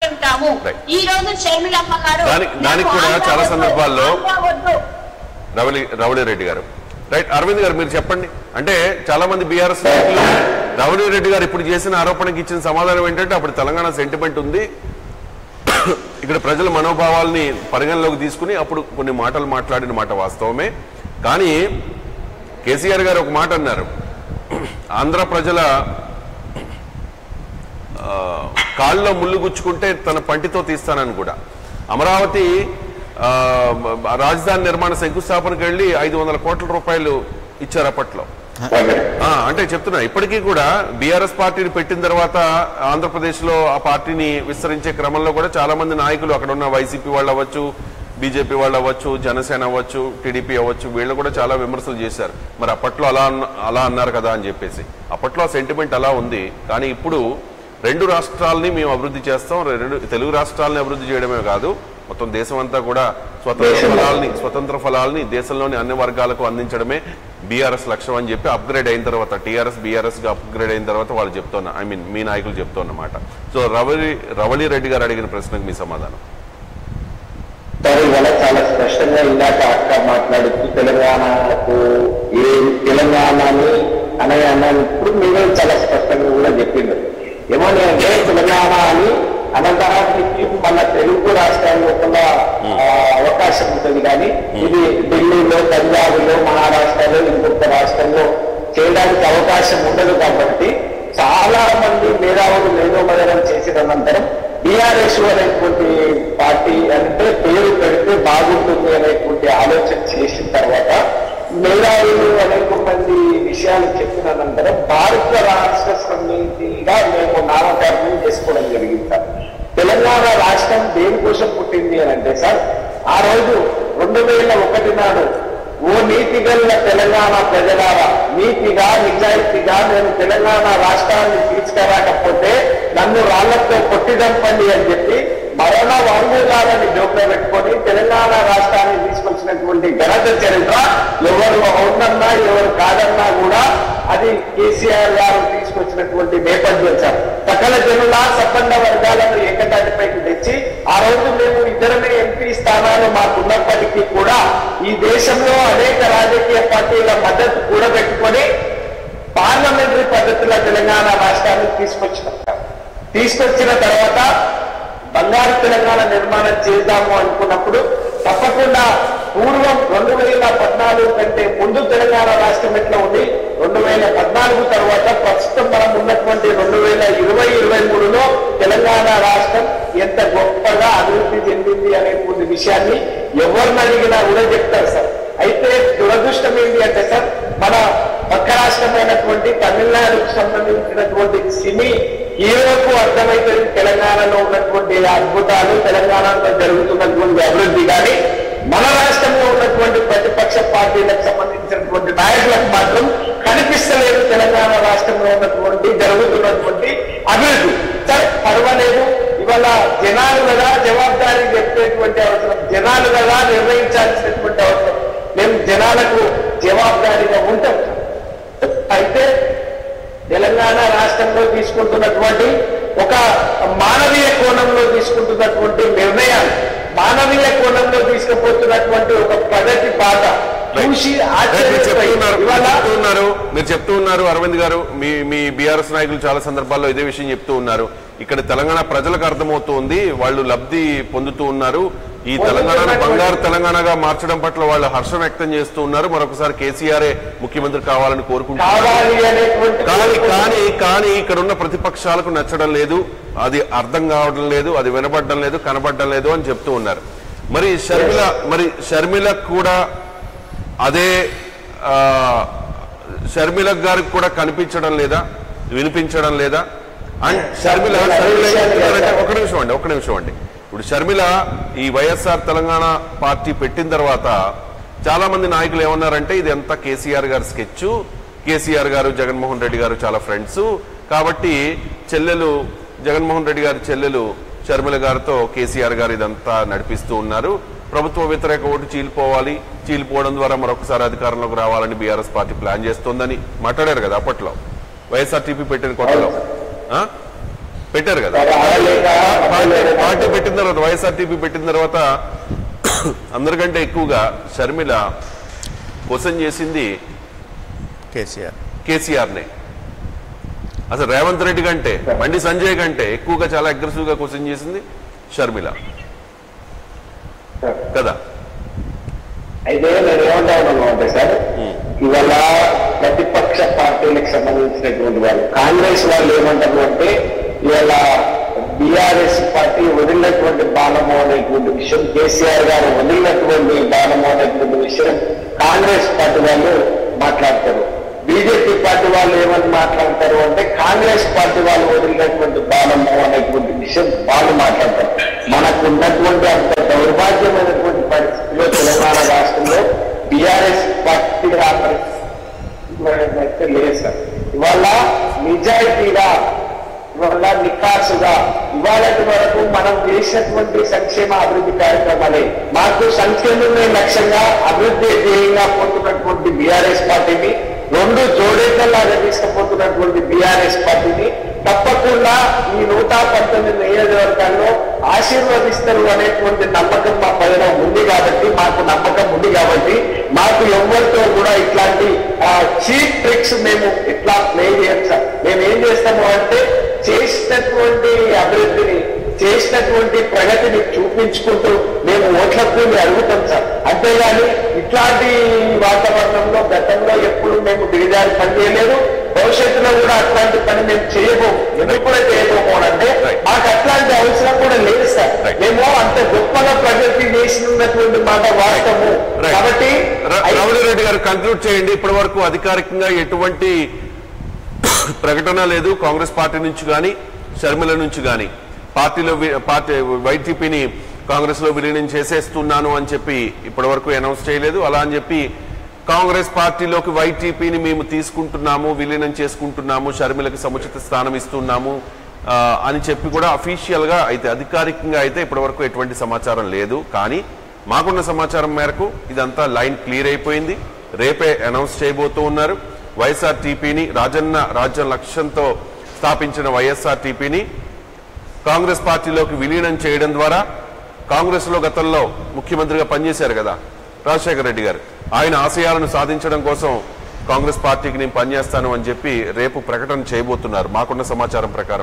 చెబుతాము Right. ఈ రోజు షర్మిలమ్మ గారు దానికి- నాకు దానికి కూడా ఆంధ్ర చాలా వద్దు, సందర్భాల్లో- ఆంధ్ర వద్దు. రవళి రవళి రెడ్డి గారు రైట్ అరవింద్ గారు మీరు చెప్పండి అంటే చాలా మంది బీఆర్ఎస్ నాయకులు రవళి రెడ్డి గారు ఇప్పుడు చేసిన ఆరోపణకి ఇచ్చిన సమాధానం ఏంటంటే అప్పుడు తెలంగాణ సెంటిమెంట్ ఉంది ఇక్కడ ప్రజల మనోభావాల్ని పరిగణలోకి తీసుకుని అప్పుడు కొన్ని మాటలు మాట్లాడిన మాట వాస్తవమే కానీ కేసీఆర్ గారు ఒక మాట అన్నారు ఆంధ్ర ప్రజల ఆ, కాళ్ళలో ముళ్ళు గుచ్చుకుంటే తన పంటితో తీస్తానని కూడా అమరావతి ఆ, రాజధాని నిర్మాణ శంకుస్థాపనకి వెళ్ళి ఐదు వందల కోట్ల రూపాయలు ఇచ్చారు అప్పట్లో ఆ, అంటే చెప్తున్నా ఇప్పటికీ కూడా బీఆర్ఎస్ పార్టీని పెట్టిన తర్వాత ఆంధ్రప్రదేశ్ లో ఆ పార్టీని విస్తరించే క్రమంలో కూడా చాలా మంది నాయకులు అక్కడ ఉన్న వైసీపీ వాళ్ళు అవ్వచ్చు బీజేపీ వాళ్ళు అవ్వచ్చు జనసేన అవ్వచ్చు టీడీపీ అవ్వచ్చు వీళ్ళు కూడా చాలా విమర్శలు చేశారు మరి అప్పట్లో అలా అన్న- అలా అన్నారు కదా అని చెప్పేసి అప్పట్లో ఆ సెంటిమెంట్ అలా ఉంది కానీ ఇప్పుడు రెండు రాష్ట్రాలని మేము అభివృద్ధి చేస్తాం రెండు తెలుగు రాష్ట్రాలని అభివృద్ధి చేయడమే కాదు మొత్తం దేశం అంతా కూడా స్వతంత్ర ఫలాల్ని స్వతంత్ర ఫలాల్ని దేశంలోని అన్ని వర్గాలకు అందించడమే బీఆర్ఎస్ లక్ష్యం అని చెప్పి అప్గ్రేడ్ అయిన తర్వాత టీఆర్ఎస్ బీఆర్ఎస్ గా అప్గ్రేడ్ అయిన తర్వాత వాళ్ళు చెప్తున్నా ఐ మీన్ మీ నాయకులు చెప్తున్నమాట సో రవళి రవళి రెడ్డి గారు అడిగిన ప్రశ్నకు మీ సమాధానం సార్ ఇవాళ చాలా స్పష్టంగా ఇందాక అక్క మాట్లాడుతూ తెలంగాణకు ఏ తెలంగాణని అనే అన్నప్పుడు మీరు చాలా స్పష్టంగా కూడా చెప్పింది ఏమని అంటే తెలంగాణ అని అనంతరానికి మన తెలుగు రాష్ట్రాల్లో కూడా ఆ, అవకాశం ఉంటుంది కానీ ఇది ఢిల్లీలో పంజాబ్లో మహారాష్ట్రలో ఇంకొక రాష్ట్రంలో చేయడానికి అవకాశం ఉండదు కాబట్టి చాలా మంది మేధావులు మేధోమదనం చేసిన అనంతరం బీఆర్ఎస్ అనేటువంటి పార్టీ అంటే పేరు పెడితే బాగుంటుంది అనేటువంటి ఆలోచన చేసిన తర్వాత మేధావులు అనేక మంది విషయాలు చెప్పిన అనంతరం భారత రాష్ట్ర సమితిగా మేము నామకరణం చేసుకోవడం జరిగింది సార్ తెలంగాణ రాష్ట్రం దేనికోసం పుట్టింది అని అంటే సార్ ఆ రోజు రెండు వేల ఒకటి నాడు ఓ నీతి గల్ల తెలంగాణ ప్రజలారా నీతిగా నిజాయితీగా నేను తెలంగాణ రాష్ట్రాన్ని తీసుకురాకపోతే నన్ను రాళ్లతో కొట్టిదంపండి అని చెప్పి మరణ వాంగ్మూలాలని జోక్లో పెట్టుకొని తెలంగాణ రాష్ట్రాన్ని తీసుకొచ్చినటువంటి ఘనత చరిత్ర ఎవరు అవునన్నా ఎవరు కాదన్నా కూడా అది కేసీఆర్ గారు తీసుకొచ్చినటువంటి నేపథ్యం సార్ సకల జనుల సబ్బండ వర్గాలను ఏకతాటిపైకి తెచ్చి ఆ రోజు మేము ఇద్దరమే ఎంపీ స్థానాలు మాకున్నప్పటికీ కూడా ఈ దేశంలో అనేక రాజకీయ పార్టీల మద్దతు కూడబెట్టుకొని పార్లమెంటరీ పద్ధతిలో తెలంగాణ రాష్ట్రాన్ని తీసుకొచ్చినాం సార్. తీసుకొచ్చిన తర్వాత బంగారు తెలంగాణ నిర్మాణం చేద్దాము అనుకున్నప్పుడు తప్పకుండా పూర్వం రెండు వేల పద్నాలుగు కంటే ముందు తెలంగాణ రాష్ట్రం ఎట్లా ఉంది రెండు వేల పద్నాలుగు తర్వాత ప్రస్తుతం మనం ఉన్నటువంటి రెండు వేల ఇరవై ఇరవై మూడులో తెలంగాణ రాష్ట్రం ఎంత గొప్పగా అభివృద్ధి చెందింది అనేటువంటి విషయాన్ని ఎవరిని అడిగినా కూడా చెప్తారు సార్ అయితే దురదృష్టం ఏంటి అంటే సార్ మన పక్క రాష్ట్రమైనటువంటి తమిళనాడుకు సంబంధించినటువంటి సినీ హీరోకు అర్థమైతుంది తెలంగాణలో ఉన్నటువంటి అద్భుతాలు తెలంగాణలో జరుగుతున్నటువంటి అభివృద్ధి కానీ మన రాష్ట్రంలో ఉన్నటువంటి ప్రతిపక్ష పార్టీలకు సంబంధించినటువంటి నాయకులకు మాత్రం కనిపిస్తలేదు తెలంగాణ రాష్ట్రంలో ఉన్నటువంటి జరుగుతున్నటువంటి అభివృద్ధి సరే పర్వాలేదు ఇవాళ జనాలు కదా జవాబారి చెప్పేటువంటి అవసరం జనాలు కదా నిర్ణయించాల్సినటువంటి అవసరం మేము జనాలకు జవాబారిగా ఉంటాం అయితే తెలంగాణ రాష్ట్రంలో తీసుకుంటున్నటువంటి ఒక మానవీయ కోణంలో తీసుకుంటున్నటువంటి నిర్ణయాలు మానవీయ కోణంలో తీసుకుపోతున్నటువంటి ఒక ప్రగతి బాట చూసి మీరు చెప్తూ ఉన్నారు మీరు ఇవాళ చెప్తూ ఉన్నారు మీరు చెప్తూ ఉన్నారు అరవింద్ గారు మీ మీ బీఆర్ఎస్ నాయకులు చాలా సందర్భాల్లో ఇదే విషయం చెప్తూ ఉన్నారు ఇక్కడ తెలంగాణ ప్రజలకు అర్థమవుతోంది వాళ్ళు లబ్ధి పొందుతూ ఉన్నారు ఈ తెలంగాణను బంగారు తెలంగాణగా మార్చడం పట్ల వాళ్ళు హర్షం వ్యక్తం చేస్తూ ఉన్నారు మరొకసారి కేసీఆరే ముఖ్యమంత్రి కావాలని కోరుకుంటున్నారు కావాలి అనేటువంటి కానీ కానీ కానీ ఇక్కడ ఉన్న ప్రతిపక్షాలకు నచ్చడం లేదు అది అర్థం కావడం లేదు అది వినపడడం లేదు కనబడడం లేదు అని చెప్తూ ఉన్నారు మరి షర్మిల మరి షర్మిలకు కూడా అదే ఆ, షర్మిల గారికి కూడా కనిపించడం లేదా వినిపించడం లేదా అండ్ షర్మిల షర్మిల ఏం చెప్తున్నారంటే ఒక నిమిషం అండి ఒక నిమిషం అండి ఇప్పుడు షర్మిల ఈ వైఎస్ఆర్ తెలంగాణ పార్టీ పెట్టిన తర్వాత చాలా మంది నాయకులు ఏమన్నారంటే ఇది అంతా కేసీఆర్ గారి స్కెచ్ కేసీఆర్ గారు జగన్మోహన్ రెడ్డి గారు చాలా ఫ్రెండ్స్ కాబట్టి చెల్లెలు జగన్మోహన్ రెడ్డి గారి చెల్లెలు షర్మిల గారితో కేసీఆర్ గారు ఇదంతా నడిపిస్తూ ఉన్నారు ప్రభుత్వ వ్యతిరేక ఓటు చీలిపోవాలి చీలిపోవడం ద్వారా మరొకసారి అధికారంలోకి రావాలని బీఆర్ఎస్ పార్టీ ప్లాన్ చేస్తోందని మాట్లాడారు కదా అప్పట్లో వైఎస్ఆర్టీపీ పెట్టిన కొత్తలో ఆ? పెట్టారు కదా మరి ఆగలేక పార్టీ పార్టీ పెట్టిన తర్వాత వైఎస్ఆర్టీపీ పెట్టిన తర్వాత అందరికంటే ఎక్కువగా షర్మిల క్వశ్చన్ చేసింది కేసీఆర్ కేసీఆర్నే అసలు రేవంత్ రెడ్డి కంటే బండి సంజయ్ కంటే ఎక్కువగా చాలా అగ్రెసివ్ గా క్వశ్చన్ చేసింది షర్మిల కదా అయితే నేను ఏమంటాను అంటే సార్ ఇవాళ ప్రతిపక్ష పార్టీలకు సంబంధించినటువంటి వాళ్ళు కాంగ్రెస్ వాళ్ళు ఏమంటారు అంటే ఇవాళ బీఆర్ఎస్ పార్టీ వదిలినటువంటి బాణము అనేటువంటి విషయం కేసీఆర్ గారు వదిలినటువంటి బాణము అనేటువంటి విషయం కాంగ్రెస్ పార్టీ వాళ్ళు మాట్లాడతారు బీజేపీ పార్టీ వాళ్ళు ఏమని మాట్లాడతారు అంటే కాంగ్రెస్ పార్టీ వాళ్ళు వదిలినటువంటి బాణము అనేటువంటి విషయం వాళ్ళు మాట్లాడతారు మనకు ఉన్నటువంటి అంత దౌర్భాగ్యమైనటువంటి పరిస్థితిలో తెలంగాణ రాష్ట్రంలో బీఆర్ఎస్ పార్టీ ఆ పరిస్థితి అయితే లేదు సార్ ఇవాళ నిజాయితీగా ఇవాళ నికాసుగా ఇవాళటి వరకు మనం చేసినటువంటి సంక్షేమ అభివృద్ధి కార్యక్రమాలే మాకు సంక్షేమమే లక్ష్యంగా అభివృద్ధి ధ్యేయంగా పోతున్నటువంటి బీఆర్ఎస్ పార్టీని రెండు జోడేళ్లలాగా తీసుకుపోతున్నటువంటి బీఆర్ఎస్ పార్టీని తప్పకుండా ఈ నూట పంతొమ్మిది నియోజకవర్గాల్లో ఆశీర్వదిస్తారు అనేటువంటి నమ్మకం మా పైన ఉంది కాబట్టి మాకు నమ్మకం ఉంది కాబట్టి మాకు ఎవరితో కూడా ఇట్లాంటి చీప్ ట్రిక్స్ మేము ఇట్లా ప్లే చేయం సార్ మేము ఏం చేస్తాము అంటే చేసినటువంటి అభివృద్ధిని చేసినటువంటి ప్రగతిని చూపించుకుంటూ మేము ఓట్లకు అడుగుతాం సార్ అంతేగాని ఇట్లాంటి వాతావరణంలో గతంలో ఎప్పుడు మేము దిగజారి పని చేయలేదు భవిష్యత్తులో కూడా అట్లాంటి పని మేము చేయబోము ఎందుకు కూడా చేయబోము అని అంటే Right. మాకు అట్లాంటి అవసరం కూడా లేదు సార్ Right. మేము అంత గొప్పగా ప్రగతి చేసినటువంటి మాట వాస్తవము Right. కాబట్టి ర- ఐ- రమణారెడ్డి గారు కంక్లూడ్ చేయండి ఇప్పటి వరకు అధికారికంగా ఎటువంటి ప్రకటన లేదు కాంగ్రెస్ పార్టీ నుంచి కానీ షర్మిల నుంచి కానీ పార్టీలో వి- పార్టీ వైటీపీని కాంగ్రెస్ లో విలీనం చేసేస్తున్నాను అని చెప్పి ఇప్పటి వరకు అనౌన్స్ చేయలేదు అలా అని చెప్పి కాంగ్రెస్ పార్టీలోకి వైటీపీని మేము తీసుకుంటున్నాము విలీనం చేసుకుంటున్నాము షర్మిలకి సముచిత స్థానం ఇస్తున్నాము ఆ, అని చెప్పి కూడా అఫీషియల్ గా అయితే అధికారికంగా అయితే ఇప్పటి వరకు ఎటువంటి సమాచారం లేదు కానీ మాకున్న సమాచారం మేరకు ఇదంతా లైన్ క్లియర్ అయిపోయింది రేపే అనౌన్స్ చేయబోతూ ఉన్నారు వైఎస్ఆర్ టీపీని రాజన్న రాజ్యం లక్ష్యంతో స్థాపించిన వైఎస్ఆర్ టీపీని కాంగ్రెస్ పార్టీలోకి విలీనం చేయడం ద్వారా కాంగ్రెస్ లో గతంలో ముఖ్యమంత్రిగా పనిచేశారు కదా రాజశేఖర రెడ్డి గారు ఆయన ఆశయాలను సాధించడం కోసం కాంగ్రెస్ పార్టీకి నేను పనిచేస్తాను అని చెప్పి రేపు ప్రకటన చేయబోతున్నారు మాకున్న సమాచారం ప్రకారం